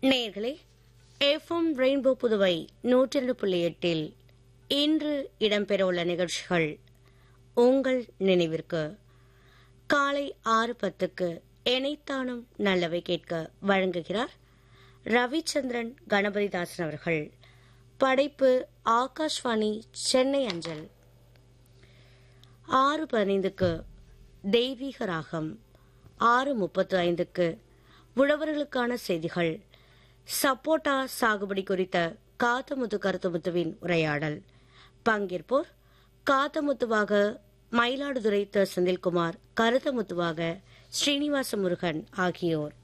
நேர்களே FM rainbow Puduvai நூற்றி புள்ளி எட்டில் இன்று இடம்பெறவுள்ள நிகழ்ச்சிகள் உங்கள் நினைவிற்கு காலை ஆறு பத்துக்கு எனைத்தானும் நல்லவை கேட்க வழங்குகிறார் ரவிச்சந்திரன் கணபதிதாசன் அவர்கள் படைப்பு ஆகாஷ்வாணி சென்னை அஞ்சல் ஆறு பதினைந்துக்கு தெய்வீக ராகம் ஆறு முப்பத்து ஐந்துக்கு உழவர்களுக்கான செய்திகள் சப்போட்டா சாகுபடி குறித்த காத்தமுத்து கருத்துமுத்துவின் உரையாடல் பங்கேற்போர் காத்தமுத்துவாக மயிலாடுதுறை த செந்தில்குமார் கருத்தமுத்துவாக ஸ்ரீனிவாச முருகன் ஆகியோர்